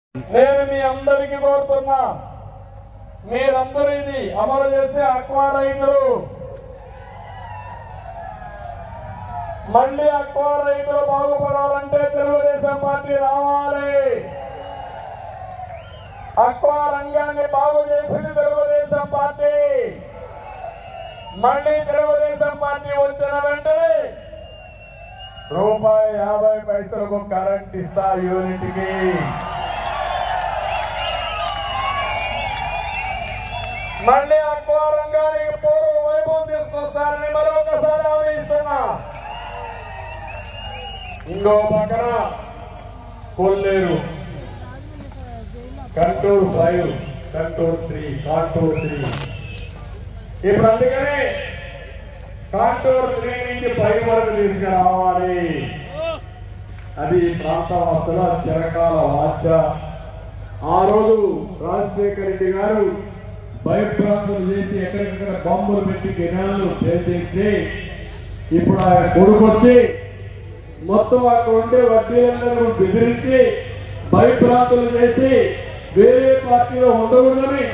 నేను మీ అందరికీ కోరుతున్నా మీరందరూ ఇది అమలు చేసే అక్వా రైతులు మళ్ళీ అక్వా రైతులు బాగుపడాలంటే తెలుగుదేశం పార్టీ రావాలి అక్వా రంగాన్ని బాగు చేసింది తెలుగుదేశం పార్టీ మళ్ళీ తెలుగుదేశం పార్టీ వచ్చిన వెంటనే రూపాయి యాభై పైసలకు కరెంట్ ఇస్తా యూనిట్కి మళ్ళీ అక్వా రంగానికి పూర్వ వైభవం తీసుకొస్తారని మరొకసారి ఆలోచిస్తున్నా ఇంకో పక్కన Kolleru control five control three contour three ఇప్పుడు అందుకనే కాంటూర్ త్రీ నుంచి పై వరకు తీసుకురావాలి అది ఈ ప్రాంత వాసుల చిరకాల వాచ ఆ రోజు రాజశేఖర రెడ్డి గారు భయప్రాంతం చేసి ఎక్కడెక్కడ బాంబులు పెట్టి కెనాలు చేసేసి ఇప్పుడు ఆయన కొడుకు వచ్చి మొత్తం అక్కడ ఉండే వడ్డీలందరూ బెదిరించి భయప్రాంతులు చేసి వేరే పార్టీలో ఉండకూడదని